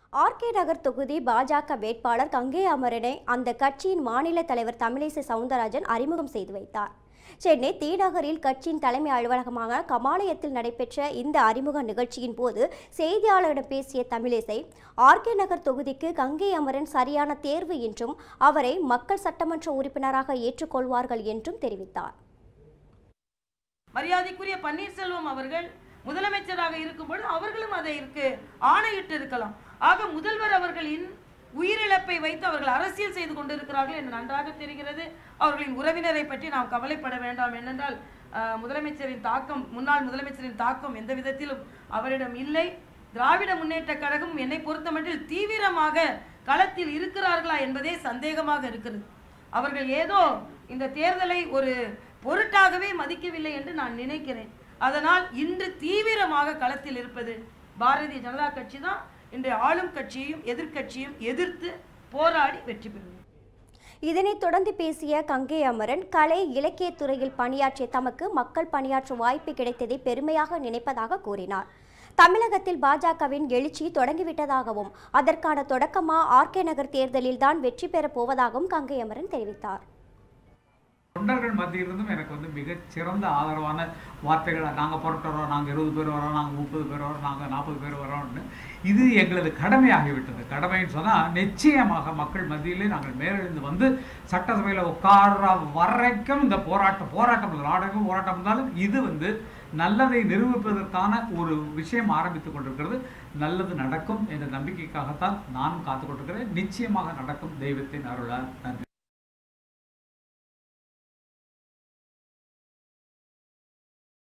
RK நகர் தொகுதி பாஜக வேட்பாளர் கங்கை அமரனை அந்த கட்சியின் மாநில தலைவர் தமிழிசை சவுந்தரராஜன் அறிமுகம் செய்து வைத்தார் சென்னை தி நகரில் கட்சியின் தலைமை அலுவலகமான கமாலயத்தில் நடைபெற்ற இந்த அறிமுக நிகழ்ச்சியின் போது செய்தியாளரிடம் பேசிய தமிழிசை ஆர்கே நகர் தொகுதிக்கு கங்கை அமரன் சரியான தேர்வு என்றும் அவரை மக்கள் சட்டமன்ற உறுப்பினராக ஏற்றுக்கொள்வார்கள் என்றும் தெரிவித்தார் மரியாதைக்குரிய பன்னீர்செல்வம் அவர்கள் முதலமைச்சராக இருக்கும்பொழுது அவர்களும் அதை இருக்கு ஆணையிட்டு இருக்கலாம் ஆக முதல்வர் அவர்களின் உயிரிழப்பை வைத்து அவர்கள் அரசியல் செய்து கொண்டிருக்கிறார்கள் என்று நன்றாக தெரிகிறது அவர்களின் உறவினரை பற்றி நாம் கவலைப்பட வேண்டாம் என்னென்றால் அஹ், முதலமைச்சரின் தாக்கம் முன்னாள் முதலமைச்சரின் தாக்கம் எந்த விதத்திலும் அவரிடம் இல்லை திராவிட முன்னேற்ற கழகம் என்னை பொறுத்தமட்டில் தீவிரமாக களத்தில் இருக்கிறார்களா என்பதே சந்தேகமாக இருக்கிறது அவர்கள் ஏதோ இந்த தேர்தலை ஒரு பொருட்டாகவே மதிக்கவில்லை என்று நான் நினைக்கிறேன் அதனால் இன்று தீவிரமாக களத்தில் இருப்பது பாரதிய ஜனதா கட்சி தான் இன்று ஆளும் கட்சியையும் எதிர்க்கட்சியும் எதிர்த்து போராடி வெற்றி பெறும் இதனைத் தொடர்ந்து பேசிய கங்கை அமரன் கலை இலக்கியத் துறையில் பணியாற்றிய தமக்கு மக்கள் பணியாற்றும் வாய்ப்பு கிடைத்ததை பெருமையாக நினைப்பதாக கூறினார் தமிழகத்தில் பாஜகவின் எழுச்சி தொடங்கிவிட்டதாகவும் அதற்கான தொடக்கமா ஆர்கே நகர் தேர்தலில் தான் வெற்றி பெறப் போவதாகவும் கங்கை அமரன் தெரிவித்தார் தொண்டர்கள் மத்தியிலிருந்தும் எனக்கு வந்து மிகச் சிறந்த ஆதரவான வார்த்தைகளை நாங்கள் புறட்டு வரோம் நாங்கள் இருபது பேர் வரோம் நாங்கள் முப்பது பேர் வரோம் நாங்கள் நாற்பது பேர் வரோம்னு இது எங்களது கடமையாகிவிட்டது கடமைன்னு சொன்னால் நிச்சயமாக மக்கள் மத்தியிலே நாங்கள் மேலெழுந்து வந்து சட்டசபையில் உட்கார்ற வரைக்கும் இந்த போராட்டம் போராட்டம் இல்லை, நாடகம் போராட்டம் இருந்தாலும் இது வந்து நல்லதை நிரூபிப்பதற்கான ஒரு விஷயம் ஆரம்பித்துக் கொண்டிருக்கிறது நல்லது நடக்கும் என்ற நம்பிக்கைக்காகத்தான் நானும் காத்துக் கொண்டிருக்கிறேன் நிச்சயமாக நடக்கும் தெய்வத்தின் அருளால் நன்றி